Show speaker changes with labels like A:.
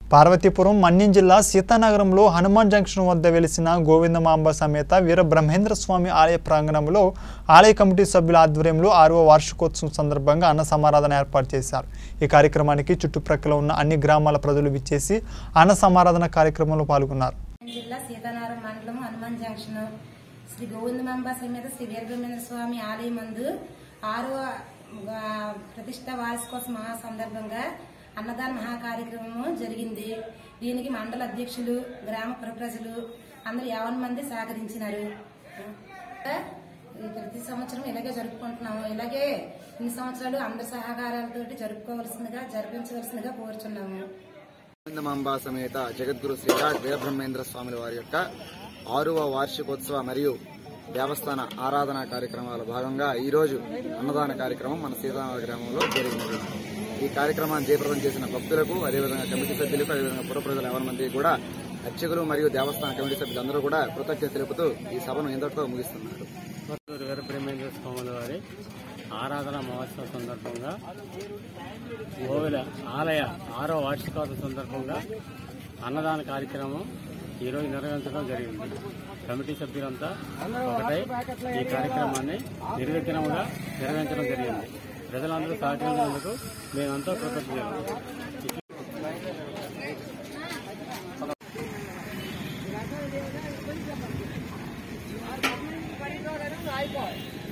A: పార్వతీపురం మన్యం జిల్లా సీతానగరంలో హనుమాన్ జంక్షన్ వద్ద వెలిసిన గోవిందమాంబ సమేత వీర బ్రహ్మేంద్ర స్వామి ఆలయ ప్రాంగణంలో ఆలయ కమిటీ సభ్యుల ఆధ్వర్యంలో ఆరవ వార్షికోత్సవం సందర్భంగా అన్న సమారాధన ఏర్పాటు చేశారు ఈ కార్యక్రమానికి చుట్టుప్రక్కల ఉన్న అన్ని గ్రామాల ప్రజలు విచ్చేసి అన్న సమారాధన కార్యక్రమంలో పాల్గొన్నారు
B: జిల్లా సీతారాం మండలం హనుమాన్ జంక్షన్ శ్రీ గోవిందమాంబ సమేత శ్రీ వీరబ్రహ్మేంద్ర స్వామి ఆలయం మందు ఆరవ ఆ, ప్రతిష్ట వార్షికోత్సవ మహా సందర్భంగా అన్నదాన మహా కార్యక్రమము జరిగింది దీనికి మండల అధ్యక్షులు గ్రామ పుర ప్రజలు అందరూ యావన్ మంది సహకరించినారు ఈ ప్రతి సంవత్సరం ఇలాగే జరుపుకుంటున్నాము ఇలాగే ఇన్ని సంవత్సరాలు అందరి సహకారాలతోటి జరుపుకోవాల్సిందిగా జరిపించవలసిందిగా కోరుచున్నాము
C: గోవిందమాంబ సమేత జగద్గురు శ్రీరాజ్ వీరబ్రహ్మేంద్ర స్వాముల వారి యొక్క ఆరవ వార్షికోత్సవ మరియు దేవస్థాన ఆరాధన కార్యక్రమాల భాగంగా ఈ రోజు అన్నదాన కార్యక్రమం మన సీతారామ గ్రామంలో జరిగినది ఈ కార్యక్రమాన్ని జయప్రదం చేసిన భక్తులకు అదేవిధంగా కమిటీ సభ్యులకు అదేవిధంగా పుర ప్రజలు ఎవరి మంది కూడా అర్చకులు మరియు దేవస్థాన కమిటీ సభ్యులందరూ కూడా కృతజ్ఞత తెలుపుతూ ఈ సభను ఇంతటితో ముగిస్తున్నారు
D: గురు వీరబ్రహ్మేంద్ర స్వాముల వారి ఆరాధన మహోత్సవ సందర్భంగా గోవిల ఆలయ ఆరో వార్షికోత్సవ సందర్భంగా అన్నదాన కార్యక్రమం ఈరోజు నిర్వహించడం జరిగింది కమిటీ సభ్యులంతా ఒకటై ఈ కార్యక్రమాన్ని నిర్విఘ్నంగా నిర్వహించడం జరిగింది ప్రజలందరూ సహకరించినందుకు మేమంతా కృతజ్ఞతలు